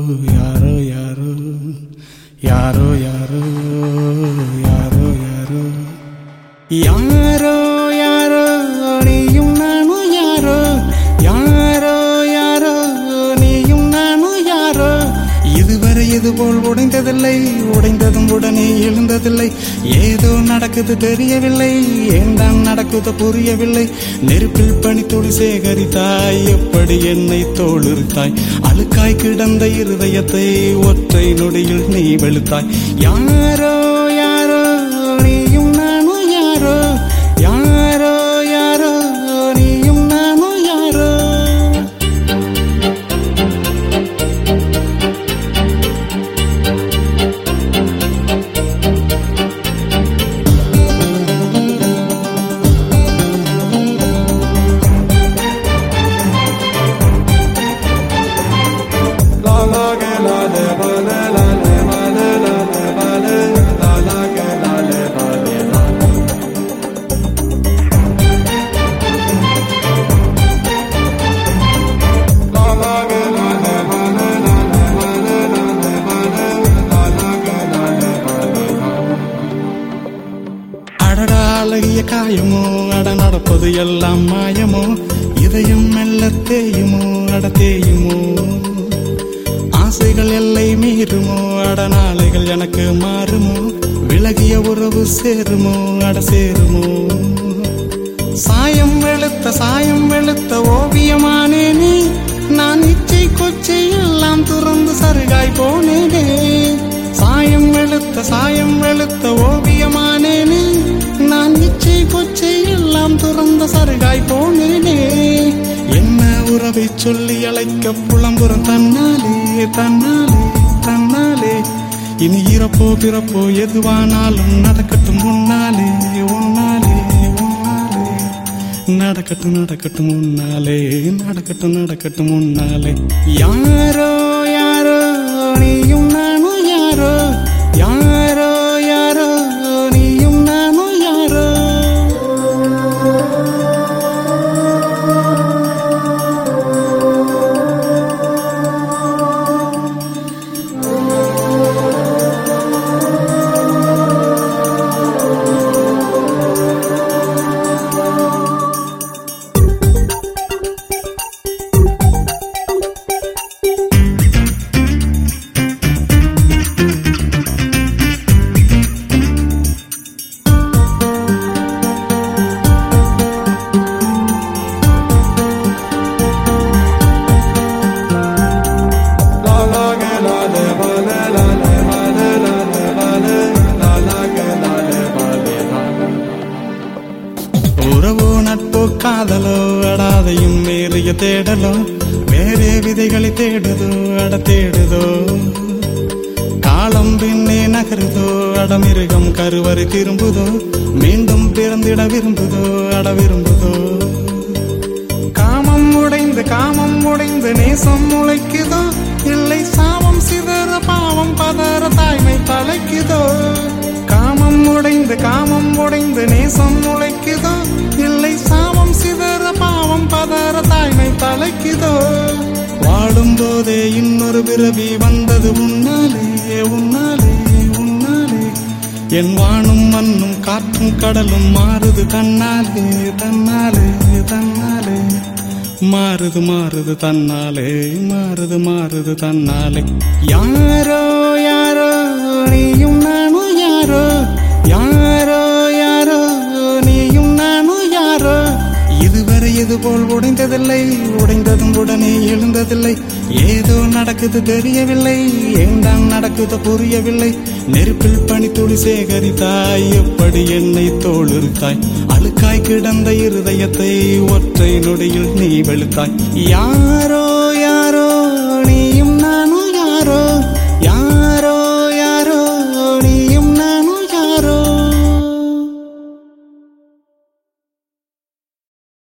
யாரோ யாரோ யாரோ யாரோ யாரோ யாரோ யாரோ யாரோ நீயும் நானும் யாரோ யாரோ யாரோ நீயும் நானும் யாரோ இதுவரை இதுபோல் உடைந்ததில்லை உடைந்ததும் உடனே எழுந்ததில்லை ஏதோ நடக்குது தெரியவில்லை ஏன்தான் நடக்குது புரியவில்லை நெருப்பில் பனித்துளி சேகரித்தாய் எப்படி என்னை தோளுரித்தாய் அழுக்காய் கிடந்த இருதயத்தை ஒற்றை நொடியில் நீ வெளுத்தாய் யாரோ யாரோ நீயும் நானும் யாரோ யாரோ யாரோ நீயும் நானும் யாரோ அடடா அழகிய காயமோ அட நடப்பது எல்லாம் மாயமோ இதயம் மெல்ல தேயுமோ அட தேயுமோ ஆசைகள் எல்லை மீறுமோ அட நாளைகள் எனக்கு மாறுமோ விலகிய உறவு சேருமோ அட சேருமோ சாயம் வெளுத்த சாயம் வெளுத்த ஓவியமானேனே நான் இச்சை கொச்சை எல்லாம் துறந்து சருகாய் போனேனே சாயம் வெளுத்த சாயம் வெளுத்த ஓவியமானேனே நான் இச்சை கொச்சை எல்லாம் துறந்த சருகாய் போனேனே என்ன உறவை சொல்லி அழைக்க புலம்புறம் தன்னாலே தன்னாலே தன்னாலே இனி இறப்போ பிறப்போ எதுவானாலும் நடக்கட்டும் உன்னாலே உன்னாலே உன்னாலே நடக்கட்டும் நடக்கட்டும் முன்னாலே நடக்கட்டும் நடக்கட்டும் முன்னாலே யாரோ யாரோ நீயும் நானும் யாரோ யாரோ யாரோ நீயும் நானும் யாரோ உறவோ நட்போ காதலோ அடாதையும் மேறிய தேடலோ வேறே விதைகளை தேடுதோ அட தேடுதோ காலம் பின்னே நகருதோ அடமிருகம் கருவறை திரும்புதோ மீண்டும் பிறந்திட விரும்புதோ அட விரும்புதோ காமம் உடைந்து காமம் உடைந்து நேசம் முளைக்குதோ இல்லை சாபம் சிதற பாவம் பதற தாய்மை தலைக்குதோ காமம் உடைந்து காமம் உடைந்து நேசம் முளைக்குதோ இல்லை சாபம் சிதற பாவம் பதற தாய்மை தலைக்குதோ வாடும் போதே இன்னொரு பிறவி வந்தது உன்னாலே உன்னாலே உன்னாலே என் வானும் மண்ணும் காற்றும் கடலும் மாறுது தன்னாலே தன்னாலே தன்னாலே மாறுது மாறுது தன்னாலே மாறுது மாறுது தன்னாலே யாரோ யாரோ நீயும் நானும் யாரோ யாரோ யாரோ நீயும் நானும் யாரோ இதுவரை இதுபோல் உடைந்ததில்லை உடைந்ததும் உடனே எழுந்ததில்லை ஏதோ நடக்குது தெரியவில்லை ஏன்தான் நடக்குது புரியவில்லை நெருப்பில் பனித்துளி சேகரித்தாய் எப்படி என்னை தோளுரித்தாய் அழுக்காய் கிடந்த இருதயத்தை ஒற்றை நொடியில் நீ வெளுத்தாய் யாரோ